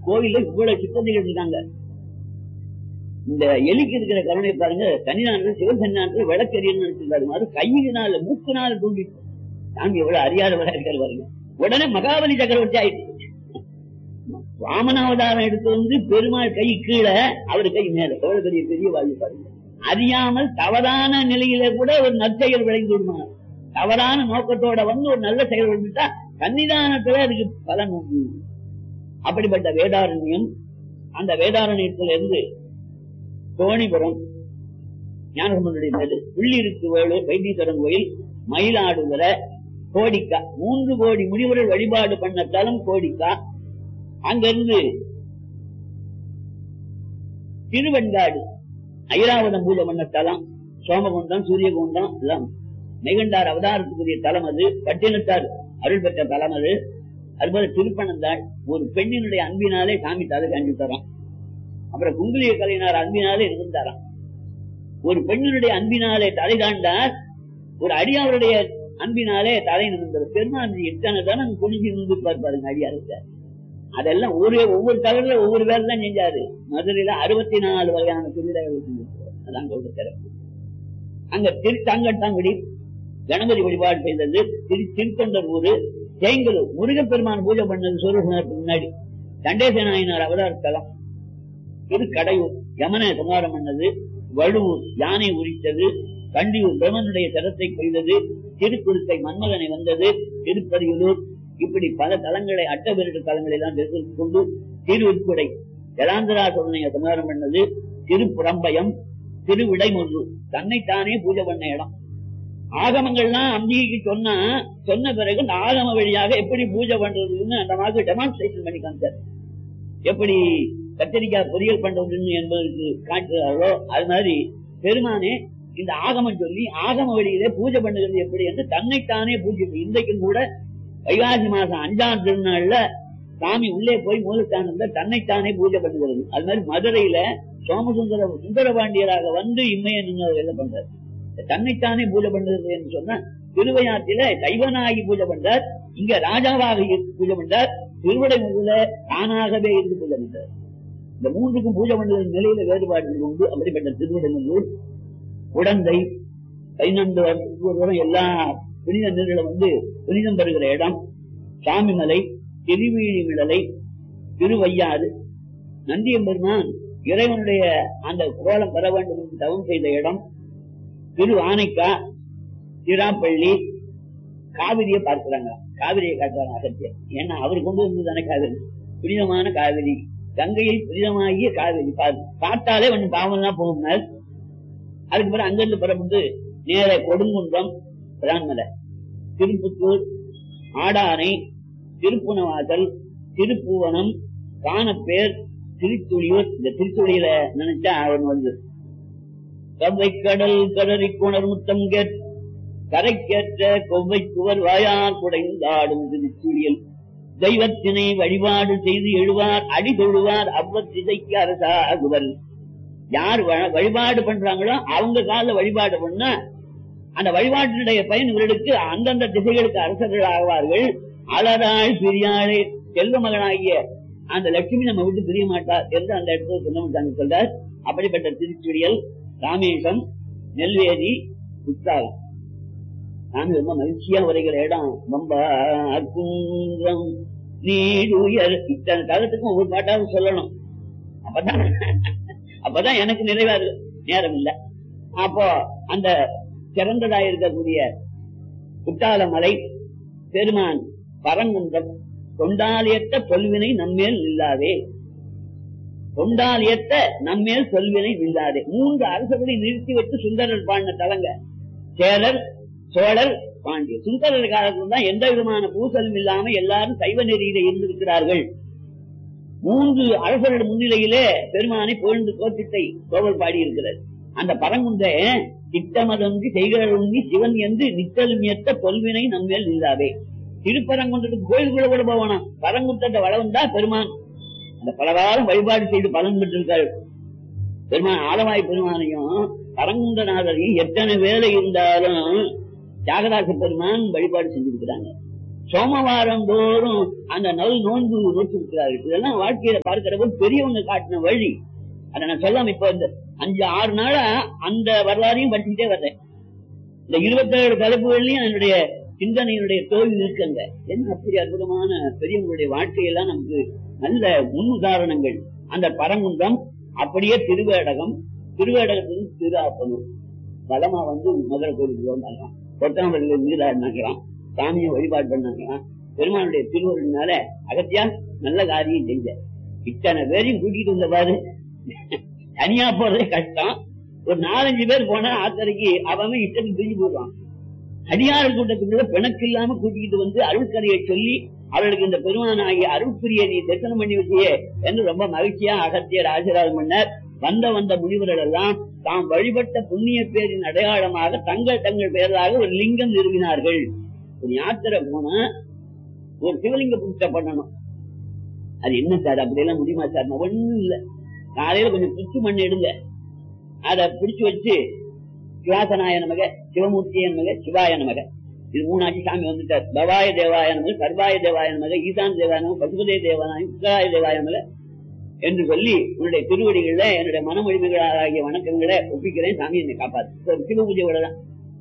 கோவில்ல இவ்வளவு சித்தந்திகள் இருக்காங்க இந்த எலிக்கு இருக்கிற கருணை பாருங்க சன்னிதானத்துல சிவசன்னிதானத்துல விளக்கரியன்னு நினைச்சிருக்காரு அது கையினால மூக்குனால தூண்டி சாமி எவ்வளவு அறியாதவரா இருக்காரு பாருங்க உடனே மகாபலி சக்கரவர்த்தி ஆயிடுச்சு வாமனாவதாரம் எடுத்து வந்து பெருமாள் கை கீழே அவர் கை மேல எவ்வளவு பெரிய பெரிய வாழ்வு பாருங்க அறியாமல் தவறான நிலையில கூட ஒரு நற்செயல் விளைந்து விடுமா தவறான நோக்கத்தோட வந்து ஒரு நல்ல செயல் விழுந்துட்டா சன்னிதானத்துல அதுக்கு பலன் உண்டு அப்படிப்பட்ட வேதாரண்யம் அந்த வேதாரண்யத்துல இருந்து தோணிபுரம் ஞானசம்பந்தனுடைய மேடு உள்ளிருக்கு வேலூர் வைத்தீஸ்வரன் கோயில் மயிலாடுதுறை கோடிக்கா மூன்று கோடி முனிவர்கள் வழிபாடு பண்ண தலம் கோடிக்கா அங்கிருந்து திருவெண்காடு ஐராவதம் பூஜை பண்ண தலம் சோமகுண்டம் சூரியகுண்டம் எல்லாம் மெகண்டார் அவதாரத்துக்குரிய தலம் அது பட்டினத்தார் அருள் பெற்ற தலம் அது அதுபோல திருப்பனந்தாள் ஒரு பெண்ணினுடைய அன்பினாலே சாமி தலை காண்பி தரான் அப்புறம் குங்குலிய கலைஞர் அன்பினாலே இருந்தாராம் ஒரு பெண்ணினுடைய அன்பினாலே தலை தாண்டார் ஒரு அடியாருடைய அன்பினாலே தலை நிமிர்ந்தார் பெருமாள் எத்தனை தானே குனிஞ்சு நின்று பார்ப்பாருங்க அடியாருக்கு அதெல்லாம் ஒரு ஒவ்வொரு கலர்ல ஒவ்வொரு வேலை தான் செஞ்சாரு மதுரையில அறுபத்தி நாலு வகையான திருவிழாக்கள் செஞ்சிருக்காரு அதான் சொல்ற சிறப்பு அங்க திருத்தாங்கட்டாங்குடி கணபதி வழிபாடு செய்தது திரு திருத்தொண்டர் ஊரு தேங்கலூர் முருகப்பெருமான் பூஜை பண்ணது சூரியசனத்துக்கு முன்னாடி கண்டேச நாயனார் அவதாரத்தலம் திரு கடையூர் யமன சமாரம் பண்ணது வலுவூர் யானை உரித்தது கண்டியூர் பிரம்மனுடைய தரத்தை கொய்தது திருக்குறுத்தை மன்மகனை வந்தது திருப்பதியூர் இப்படி பல தலங்களை அட்டபெருட்டு தலங்களை எல்லாம் தெரிந்து கொண்டு திருவிற்குடை ஜலாந்தரா சோதனையை சமாரம் பண்ணது திருப்புறம்பயம் திருவிடைமுரு தன்னைத்தானே பூஜை பண்ண இடம் ஆகமங்கள்லாம் அம்பிகைக்கு சொன்னா சொன்ன பிறகு இந்த ஆகம வழியாக எப்படி பூஜை பண்றதுன்னு அந்த மாதிரி டெமான்ஸ்ட்ரேஷன் பண்ணி காமிச்சார் எப்படி கத்திரிக்காய் பொரியல் பண்றதுன்னு என்பதற்கு காட்டுறாரோ அது மாதிரி பெருமானே இந்த ஆகமம் சொல்லி ஆகம வழியிலே பூஜை பண்ணுகிறது எப்படி என்று தன்னைத்தானே பூஜை இன்றைக்கும் கூட வைகாசி மாசம் அஞ்சாம் திருநாள்ல சாமி உள்ளே போய் மூலஸ்தானத்துல தன்னைத்தானே பூஜை பண்ணுகிறது அது மாதிரி மதுரையில சோமசுந்தர சுந்தரபாண்டியராக வந்து இம்மைய நின்று என்ன பண்றாரு தன்னைத்தானே பூஜை பண்ணுறது என்று சொன்னா திருவையாற்றில கைவனாகி பூஜை பண்றார் இங்க ராஜாவாக இருந்து பூஜை பண்றார் திருவிடை முதல தானாகவே இருந்து பூஜை பண்றார் இந்த மூன்றுக்கும் பூஜை பண்ணுறது நிலையில வேறுபாடுகள் உண்டு அப்படிப்பட்ட திருவிடநல்லூர் உடந்தை பதினொன்று வருஷத்துக்கு ஒரு தடவை எல்லா புனித நீர்களும் வந்து புனிதம் பெறுகிற இடம் சாமிமலை திருவீழிமிழலை திருவையாறு நந்தியம்பெருமான் இறைவனுடைய அந்த கோலம் பெற வேண்டும் என்று தவம் செய்த இடம் திரு ஆனைக்கா திராப்பள்ளி காவிரியை பார்க்கிறாங்க காவிரியை காட்டுறாங்க அகத்தியர் ஏன்னா அவர் கொண்டு வந்து தானே காவிரி புனிதமான காவிரி கங்கையை புனிதமாகிய காவிரி பாரு பார்த்தாலே கொஞ்சம் பாவம் தான் போகும்னார் அதுக்கு பிறகு அங்கிருந்து புறப்பட்டு நேர கொடுங்குன்றம் பிரான்மலை திருப்புத்தூர் ஆடானை திருப்புணவாசல் திருப்புவனம் காணப்பேர் திருத்துளியூர் இந்த திருத்துளியில நினைச்சா அவன் வந்து கவ்வை கடல் கடறி குணர் முத்தம் கேட் கரைக்கேற்ற கொவ்வை குவர் வாயார் குடைந்தாடும் திருச்சுழியல் தெய்வத்தினை வழிபாடு செய்து எழுவார் அடி தொழுவார் அவ்வத்திசைக்கு அரசாகுவர் யார் வ- வழிபாடு பண்றாங்களோ அவங்க கால வழிபாடு பண்ணா அந்த வழிபாட்டினுடைய பயன் இவர்களுக்கு அந்தந்த திசைகளுக்கு அரசர்கள் ஆவார்கள் அலராள் பிரியாளே செல்வ மகனாகிய அந்த லட்சுமி நம்ம விட்டு பிரிய மாட்டார் என்று அந்த இடத்துல சொன்னவங்க சொல்றார் அப்படிப்பட்ட திருச்சுடியல் ராமேசம் நெல்வேலி குற்றாலம் நாங்க ரொம்ப மகிழ்ச்சியா வருகிற இடம் ரொம்ப குன்றம் நீடுயர் இத்தனை காலத்துக்கும் ஒவ்வொரு பாட்டாவது சொல்லணும் அப்பதான் அப்பதான் எனக்கு நிறைவா இருக்கு நேரம் இல்ல அப்போ அந்த சிறந்ததா இருக்கக்கூடிய குற்றால மலை பெருமான் பரங்குன்றம் தொண்டாலியத்த தொல்வினை நம்மேல் இல்லாதே தொண்டாலியத்த நம்மேல் சொல்வினை இல்லாதே மூன்று அரசர்களை நிறுத்தி வைத்து சுந்தரர் பாடின தலங்க சேரர் சோழர் பாண்டியர் சுந்தரர் காலத்துல தான் எந்த விதமான பூசலும் இல்லாம எல்லாரும் சைவ நெறியில இருந்திருக்கிறார்கள் மூன்று அரசர்கள் முன்னிலையிலே பெருமானை புகழ்ந்து கோத்திட்டை கோவல் பாடி இருக்கிறார் அந்த பரங்குன்ற திட்டமதொன்றி செய்கிறொன்றி சிவன் என்று நித்தலும் ஏத்த பொல்வினை நம்மேல் இல்லாதே திருப்பரங்குன்றத்துக்கு கோயிலுக்குள்ள கூட போவானா பரங்குன்றத்தை வளவந்தா பெருமான் அந்த பலவாரம் வழிபாடு செய்து பலன் பெற்றிருக்காரு பெருமான் ஆலவாய் பெருமானையும் பரங்குன்றநாதரையும் எத்தனை வேலை இருந்தாலும் தியாகராச பெருமான் வழிபாடு செஞ்சிருக்கிறாங்க சோமவாரம் தோறும் அந்த நல் நோன்பு நோட்டிருக்கிறார்கள் இதெல்லாம் வாழ்க்கையில பார்க்கிற போது பெரியவங்க காட்டின வழி அதை நான் சொல்லாம இப்ப இந்த அஞ்சு ஆறு நாளா அந்த வரலாறையும் படிச்சுட்டே வர்றேன் இந்த இருபத்தேழு தலைப்புகள்லயும் என்னுடைய சிந்தனையினுடைய தோல்வி இருக்குங்க என்ன அப்படி அற்புதமான பெரியவங்களுடைய வாழ்க்கையெல்லாம் நமக்கு நல்ல முன் உதாரணங்கள் அந்த பரங்குன்றம் அப்படியே திருவேடகம் திருவேடகத்திலிருந்து திரு ஆப்பனூர் பலமா வந்து மதுரை கோயிலுக்கு வந்தாங்களாம் கொட்டாம்பள்ளியில நீராடினாங்களாம் சாமியை வழிபாடு பண்ணாங்களாம் பெருமானுடைய திருவருளினால அகத்தியா நல்ல காரியம் செஞ்ச இத்தனை பேரையும் கூட்டிட்டு வந்த பாரு தனியா போறதே கஷ்டம் ஒரு நாலஞ்சு பேர் போனா ஆத்தரைக்கு அவன் இஷ்டத்துக்கு பிரிஞ்சு போடுவான் அடியார் கூட்டத்துக்குள்ள பிணக்கு இல்லாம கூட்டிட்டு வந்து அருள்கரையை சொல்லி அவர்களுக்கு இந்த பெருமானாகிய அருள்பிரிய நீ தரிசனம் பண்ணி வச்சியே என்று ரொம்ப மகிழ்ச்சியா அகத்தியர் ஆசீர்வாதம் பண்ணார் வந்த வந்த முனிவர்கள் எல்லாம் தாம் வழிபட்ட புண்ணிய பேரின் அடையாளமாக தங்கள் தங்கள் பெயராக ஒரு லிங்கம் நிறுவினார்கள் ஒரு யாத்திரை போனா ஒரு சிவலிங்க பூஜை பண்ணணும் அது என்ன சார் அப்படியெல்லாம் முடியுமா சார் ஒண்ணும் இல்ல காலையில கொஞ்சம் புத்து மண் எடுங்க அதை பிடிச்சு வச்சு சிவாசனாய நமக சிவமூர்த்திய நமக சிவாய நமக இது மூணாச்சு சாமி வந்துட்டார் பவாய தேவாய நமக சர்வாய தேவாய நமக ஈசான் தேவாய நமக பசுபதே தேவாய உத்தராய தேவாய நமக என்று சொல்லி உன்னுடைய திருவடிகள்ல என்னுடைய மனமொழிமைகளாகிய வணக்கங்களை ஒப்பிக்கிறேன் சாமி என்னை காப்பாத்து ஒரு சிவ பூஜை விடலாம்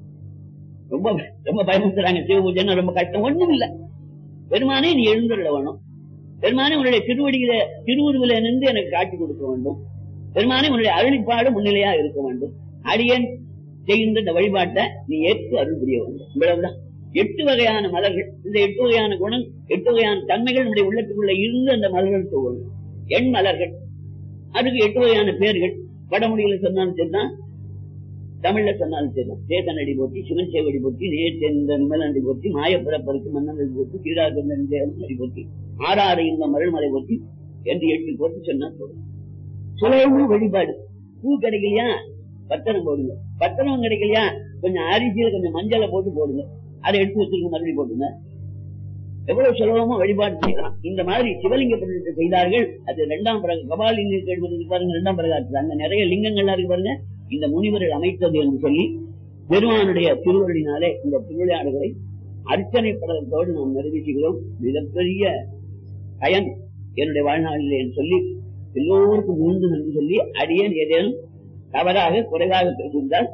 ரொம்ப ரொம்ப பயமுறுத்துறாங்க சிவ பூஜைன்னு ரொம்ப கஷ்டம் ஒண்ணும் இல்ல பெருமானே நீ எழுந்துள்ள வேணும் பெருமானே உன்னுடைய திருவடியில திருவுருவில நின்று எனக்கு காட்சி கொடுக்க வேண்டும் பெருமானே உன்னுடைய அருளிப்பாடு முன்னிலையா இருக்க வேண்டும் அடியன் செய்கின்ற இந்த வழிபாட்டை நீ ஏற்று அருள் புரிய வேண்டும் இவ்வளவுதான் எட்டு வகையான மலர்கள் இந்த எட்டு வகையான குணம் எட்டு வகையான தன்மைகள் நம்முடைய உள்ளத்துக்குள்ள இருந்து அந்த மலர்கள் தோணும் எண் மலர்கள் அதுக்கு எட்டு வகையான பேர்கள் வடமொழியில சொன்னாலும் சரிதான் தமிழ்ல சொன்னாலும் சரிதான் சேதனடி போட்டி சிவன் சேவடி போட்டி நேர்ந்த நிமலண்டி போட்டி மாயப்புறப்பருக்கு மன்னனடி போட்டி கீழாடி போட்டி ஆறாறு இந்த மருள்மலை போட்டி என்று எட்டு போட்டி சொன்னா போதும் சுலபமும் வழிபாடு பூ கிடைக்கலையா பத்திரம் போடுங்க பத்திரம் கிடைக்கலையா கொஞ்சம் அரிசியில கொஞ்சம் மஞ்சளை போட்டு போடுங்க அதை எடுத்து வச்சிருக்க மறுபடியும் போடுங்க எவ்வளவு சுலபமா வழிபாடு செய்யலாம் இந்த மாதிரி சிவலிங்க பிரதேசத்தை செய்தார்கள் அது இரண்டாம் பிறகு கபாலிங்க கேள்வி பாருங்க இரண்டாம் பிறகு அங்க நிறைய லிங்கங்கள்லாம் இருக்கு பாருங்க இந்த முனிவர்கள் அமைத்தது என்று சொல்லி பெருமானுடைய திருவள்ளினாலே இந்த திருவிளையாடுகளை அர்ச்சனை படத்தோடு நாம் நிறைவேற்றுகிறோம் மிகப்பெரிய பயன் என்னுடைய வாழ்நாளில் என்று சொல்லி எல்லோருக்கும் மீண்டும் என்று சொல்லி அடியேன் ஏதேனும் தவறாக குறைவாக பேசியிருந்தால்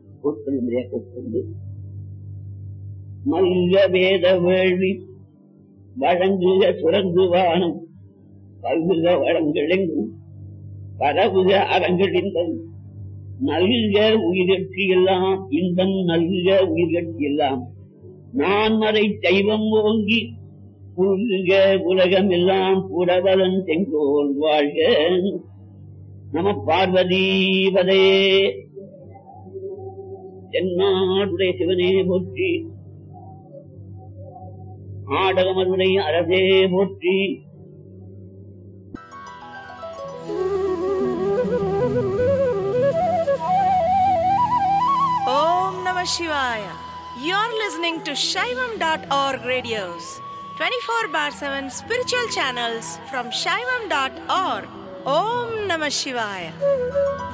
கொண்டு மல்க வேத வேள்வி வழங்குக சுரந்து வானம் பல்குக வளங்களெங்கும் பரவுக அறங்களின்பம் நல்க உயிர்கட்சி எல்லாம் இன்பம் நல்க உயிர்கட்சி எல்லாம் நான் மறை தெய்வம் ஓங்கி புல்க உலகம் எல்லாம் புறவலன் செங்கோல் வாழ்க நம பார்வதீபதே தென்னாடுடைய சிவனே போற்றி ஆடகமதுரை அரசே போற்றி Om Namah Shivaya. You're listening to Shaivam.org radios, 24 bar 7 spiritual channels from Shaivam.org. Om Namah Shivaya.